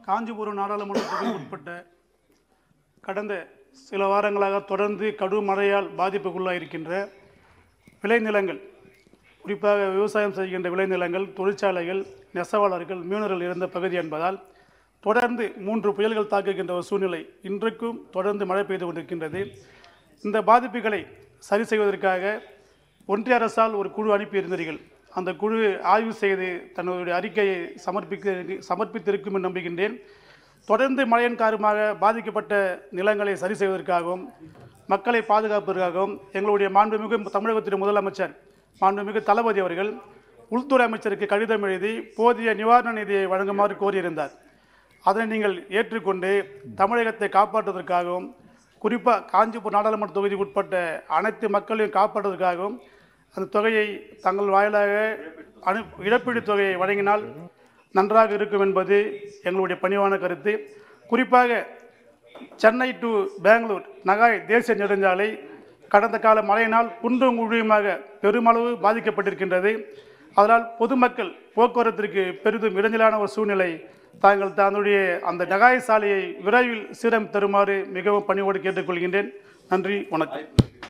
காஞ்சிபுரம் நாடாளுமன்ற தொகுதிக்கு உட்பட்ட கடந்த சில வாரங்களாக தொடர்ந்து கடும் மழையால் பாதிப்புக்குள்ளாயிருக்கின்ற விளைநிலங்கள் குறிப்பாக விவசாயம் செய்கின்ற விளைநிலங்கள் தொழிற்சாலைகள் நெசவாளர்கள் மீனவர்கள் இருந்த பகுதி என்பதால் தொடர்ந்து மூன்று புயல்கள் தாக்குகின்ற ஒரு சூழ்நிலை இன்றைக்கும் தொடர்ந்து மழை பெய்து கொண்டிருக்கின்றது இந்த பாதிப்புகளை சரி செய்வதற்காக ஒன்றிய அரசால் ஒரு குழு அனுப்பியிருந்தீர்கள் அந்த குழு ஆய்வு செய்து தன்னுடைய அறிக்கையை சமர்ப்பிக்க சமர்ப்பித்திருக்கும் என்று நம்புகின்றேன் தொடர்ந்து மழையின் காரணமாக பாதிக்கப்பட்ட நிலங்களை சரி செய்வதற்காகவும் மக்களை பாதுகாப்பதற்காகவும் எங்களுடைய மாண்புமிகு தமிழகத்தின் முதலமைச்சர் மாண்புமிகு தளபதி அவர்கள் உள்துறை அமைச்சருக்கு கடிதம் எழுதி போதிய நிவாரண நிதியை வழங்குமாறு கோரியிருந்தார் அதனை நீங்கள் ஏற்றுக்கொண்டு தமிழகத்தை காப்பாற்றுவதற்காகவும் குறிப்பாக காஞ்சிபுரம் நாடாளுமன்ற தொகுதிக்கு உட்பட்ட அனைத்து மக்களையும் காப்பாற்றுவதற்காகவும் அந்த தொகையை தங்கள் வாயிலாக அனு இழப்பீட்டுத் தொகையை வழங்கினால் நன்றாக இருக்கும் என்பது எங்களுடைய பணிவான கருத்து குறிப்பாக சென்னை டு பெங்களூர் நகாய் தேசிய நெடுஞ்சாலை கடந்த கால மழையினால் குன்றும் குழியுமாக பெருமளவு பாதிக்கப்பட்டிருக்கின்றது அதனால் பொதுமக்கள் போக்குவரத்திற்கு பெரிதும் இடைஞ்சலான ஒரு சூழ்நிலை தாங்கள் தன்னுடைய அந்த நகாய் சாலையை விரைவில் சீரம் தருமாறு மிகவும் பணிவோடு கேட்டுக்கொள்கின்றேன் நன்றி வணக்கம்